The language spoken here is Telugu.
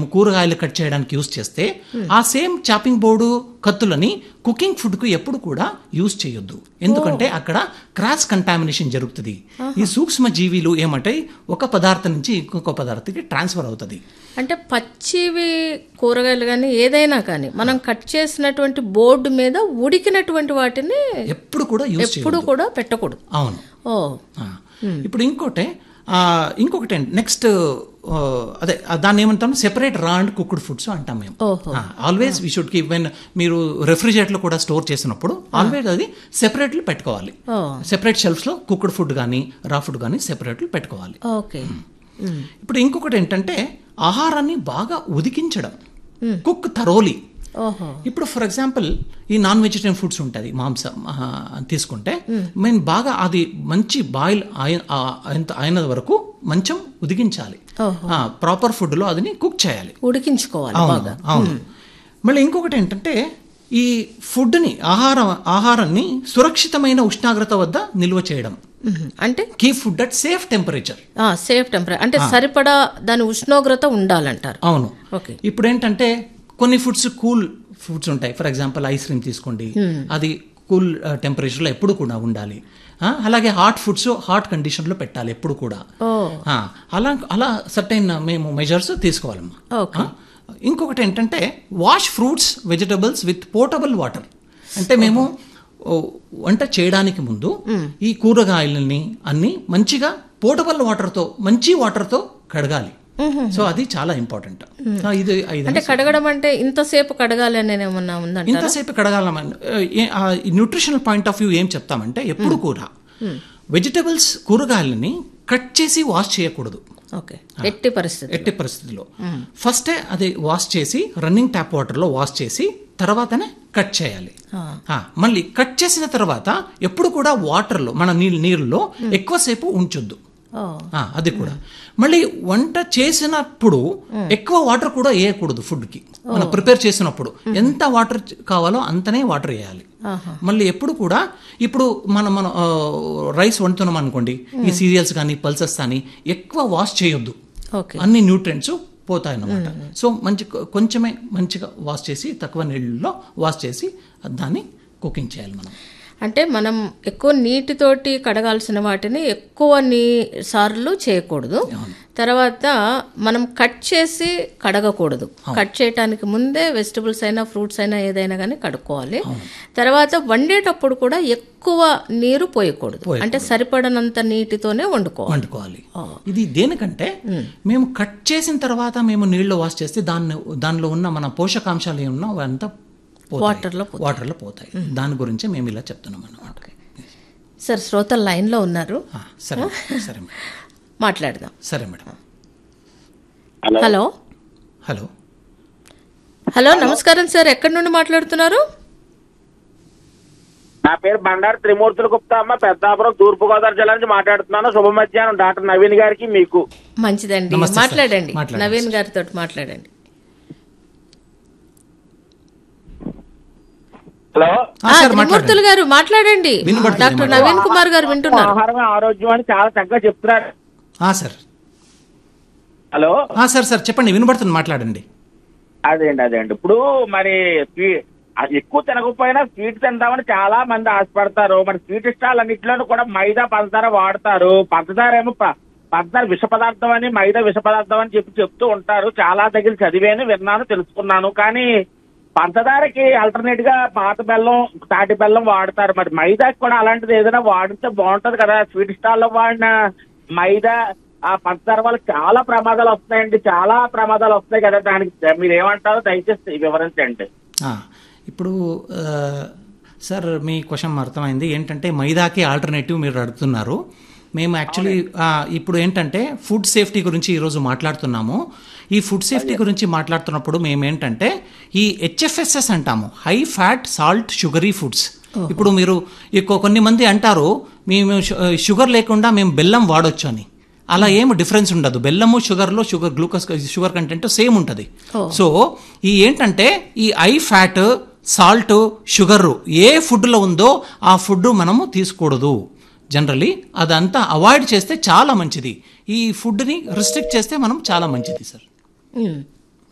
మేము కూరగాయలు కట్ చేయడానికి యూస్ చేస్తే ఆ సేమ్ చాపింగ్ బోర్డు కత్తులని కుకింగ్ ఫుడ్కు ఎప్పుడు కూడా యూస్ చేయొద్దు ఎందుకంటే అక్కడ క్రాస్ కంటామినేషన్ జరుగుతుంది ఈ సూక్ష్మ జీవిలు ఏమంటాయి ఒక పదార్థం నుంచి ఇంకొక పదార్థానికి ట్రాన్స్ఫర్ అవుతుంది అంటే పచ్చివి కూరగాయలు కానీ ఏదైనా కానీ మనం కట్ చేసినటువంటి బోర్డు మీద ఉడికినటువంటి వాటిని ఎప్పుడు కూడా యూస్ చేయొద్దు ఎప్పుడు కూడా పెట్టకూడదు అవును ఓ ఆ. ఇప్పుడు ఇంకోటి ఆ, ఇంకొకటి నెక్స్ట్ అదే ఆ, దాన్ని ఏమంటాం సెపరేట్ రా అండ్ కుక్డ్ ఫుడ్స్ అంటాం మేము ఓహో. Always we should keep when మీరు రెఫ్రిజిరేటర్ లో కూడా స్టోర్ చేసినప్పుడు ఆల్వేస్ అది సెపరేట్లు పెట్టుకోవాలి ఓ సెపరేట్ షెల్ఫ్స్ లో కుక్డ్ ఫుడ్ కానీ రా ఫుడ్ కానీ సెపరేట్లు పెట్టుకోవాలి ఓకే ఇప్పుడు ఇంకొకటి ఏంటంటే ఆహారాన్ని బాగా ఉదికించడం కుక్ థరోలీ ఓహో ఇప్పుడు ఫర్ ఎగ్జాంపుల్ ఈ నాన్ వెజిటేరియన్ ఫుడ్స్ ఉంటుంది మాంసం ఆ, తీసుకుంటే మేము బాగా అది మంచి బాయిల్ అయిన వరకు మంచం ఉదిగించాలి ఓహో. ప్రాపర్ ఫుడ్లో అదిని కుక్ చేయాలి ఉడికించుకోవాలి అవును బాగా అవును మళ్ళీ ఇంకొకటి ఏంటంటే ఈ ఫుడ్ని ఆహారం ఆహారాన్ని సురక్షితమైన ఉష్ణోగ్రత వద్ద నిల్వ చేయడం మ్మ్. అంటే keep food at safe temperature safe temperature అంటే సరిపడా దాని ఉష్ణోగ్రత ఉండాలంటారు అవును ఓకే ఇప్పుడు ఏంటంటే కొన్ని ఫుడ్స్ కూల్ ఫుడ్స్ ఉంటాయి ఫర్ ఎగ్జాంపుల్ ఐస్ క్రీమ్ తీసుకోండి అది కూల్ టెంపరేచర్లో ఎప్పుడు కూడా ఉండాలి ఆ, అలాగే హాట్ ఫుడ్స్ హాట్ కండిషన్లో పెట్టాలి ఎప్పుడు కూడా ఓ ఆ, అలా అలా సర్టైన్ మేము మెజర్స్ తీసుకోవాలమ్మా ఓకే ఆ, ఇంకొకటి ఏంటంటే wash fruits vegetables with portable water అంటే మేము ఓ, వంట చేయడానికి ముందు ఈ కూరగాయలని అన్ని మంచిగా పోర్టబుల్ వాటర్తో మంచి వాటర్తో కడగాలి సో అది చాలా ఇంపార్టెంట్ ఇది ఐదు అంటే కడగడం అంటే ఇంతసేపు కడగాలి అనేది ఏమన్నా ఉందంట ఇంతసేపు కడగాలమని న్యూట్రిషనల్ పాయింట్ ఆఫ్ వ్యూ ఏం చెప్తామంటే ఎప్పుడు కూడా వెజిటబుల్స్ కూరగాయలని కట్ చేసి వాష్ చేయకూడదు ఓకే ఎట్టి పరిస్థితి ఎట్టి పరిస్థితిలో ఫస్టే అది వాష్ చేసి రన్నింగ్ ట్యాప్ వాటర్లో వాష్ చేసి తర్వాతనే కట్ చేయాలి ఆ, మళ్ళీ కట్ చేసిన తర్వాత ఎప్పుడు కూడా వాటర్లో మన నీళ్ళు నీళ్ళలో ఎక్కువసేపు ఉంచొద్దు ఓ ఆ, అది కూడా మళ్ళీ వంట చేసినప్పుడు ఎక్కువ వాటర్ కూడా వేయకూడదు ఫుడ్కి మనం ప్రిపేర్ చేసినప్పుడు ఎంత వాటర్ కావాలో అంతనే వాటర్ వేయాలి మళ్ళీ ఎప్పుడు కూడా ఇప్పుడు మనం మనం ఆ, రైస్ వండుతున్నాం అనుకోండి ఈ సీరియల్స్ కానీ పల్సెస్ కానీ ఎక్కువ వాష్ చేయొద్దు ఓకే అన్ని న్యూట్రియంట్స్ పోతాయి అన్నమాట సో మంచి కొంచెమే మంచిగా వాష్ చేసి తక్కువ నీళ్ళలో వాష్ చేసి దాన్ని కుకింగ్ చేయాలి మనం అంటే మనం ఎక్కువ నీటితోటి కడగాల్సిన వాటిని ఎక్కువ నీ సార్లు చేయకూడదు తర్వాత మనం కట్ చేసి కడగకూడదు కట్ చేయటానికి ముందే వెజిటబుల్స్ అయినా ఫ్రూట్స్ అయినా ఏదైనా కానీ కడుక్కోవాలి తర్వాత వండేటప్పుడు కూడా ఎక్కువ నీరు పోయకూడదు అంటే సరిపడనంత నీటితోనే వండుకోవాలి వండుకోవాలి ఇది దేనికంటే మేము కట్ చేసిన తర్వాత మేము నీళ్ళు వాష్ చేస్తే దాన్ని దానిలో ఉన్న మన పోషకాంశాలు ఏమన్నా అవంతా వాటర్లో వాటర్లో పోతాయి దాని గురించి మేము ఇలా చెప్తున్నాం అన్నమాట సార్ శ్రోతలు లైన్లో ఉన్నారు ఆ, సరే సరే మేడం మాట్లాడదాం సరే మేడం హలో హలో హలో నమస్కారం సార్ ఎక్కడి నుండి మాట్లాడుతున్నారు నా పేరు బండారు త్రిమూర్తుల గుప్తా అమ్మ పెద్దాపురం తూర్పు గోదావరి జిల్లా నుంచి మాట్లాడుతున్నాను శుభ మధ్యాహ్నం డాక్టర్ నవీన్ గారికి మీకు మంచిదండి నమస్తే సార్. మాట్లాడండి మాట్లాడండి నవీన్ గారితో మాట్లాడండి హలో ఆ, ఆ, సార్ త్రిమూర్తులు మాట్లాడండి గారు మాట్లాడండి వినబడుతుంది, డాక్టర్ నవీన్ కుమార్ గారు వింటున్నారు ఆహారం ఆరోగ్యం అని చాలా చక్కగా చెప్తున్నారు ఆ, సార్ హలో ఆ, సార్ సార్ చెప్పండి వినబడుతుంది మాట్లాడండి అదేండి అదేండి ఇప్పుడు మరి స్వీ- అది ఎక్కువ తినకపోయినా స్వీట్ తిందామని చాలా మంది ఆశపడతారు మరి స్వీట్ స్టాల్ అన్నింటిలోనూ కూడా మైదా పంచదార వాడతారు పంచదార ఏమో ప- పంచదార విష పదార్థం అని మైదా విష పదార్థం అని చెప్పి చెప్తూ ఉంటారు చాలా దగ్గర చదివాను విన్నాను తెలుసుకున్నాను కానీ పంచదారకి ఆల్టర్నేట్ గా పాత బెల్లం తాటి బెల్లం వాడతారు మరి మైదాకి కూడా అలాంటిది ఏదైనా వాడితే బాగుంటది కదా స్వీట్ స్టాల్లో వాడిన మైదా ఆ పంచదార వల్ల చాలా ప్రమాదాలు వస్తాయండి చాలా ప్రమాదాలు వస్తాయి కదా దానికి మీరు ఏమంటారో దయచేసి వివరించండి ఆ, ఇప్పుడు ఆ, సార్ మీ క్వశ్చన్ అర్థమైంది ఏంటంటే మైదాకి ఆల్టర్నేటివ్ మీరు అడుగుతున్నారు మేము యాక్చువల్లీ ఇప్పుడు ఏంటంటే ఫుడ్ సేఫ్టీ గురించి ఈరోజు మాట్లాడుతున్నాము ఈ ఫుడ్ సేఫ్టీ గురించి మాట్లాడుతున్నప్పుడు మేము ఏంటంటే ఈ హెచ్ఎఫ్ఎస్ఎస్ అంటాము high fat salt sugary foods ఇప్పుడు మీరు ఇక కొన్ని మంది అంటారు మేము షు- షుగర్ లేకుండా మేము బెల్లం వాడొచ్చు అని అలా ఏం డిఫరెన్స్ ఉండదు బెల్లము షుగర్లో sugar glucose sugar content same ఉంటుంది సో ఈ ఏంటంటే ఈ ఐ ఫ్యాట్ సాల్ట్ షుగర్ ఏ ఫుడ్లో ఉందో ఆ ఫుడ్ మనము తీసుకోకూడదు జనరలీ అదంతా అవాయిడ్ చేస్తే చాలా మంచిది ఈ ఫుడ్ని రిస్ట్రిక్ట్ చేస్తే మనం చాలా మంచిది సార్ ఉమ్.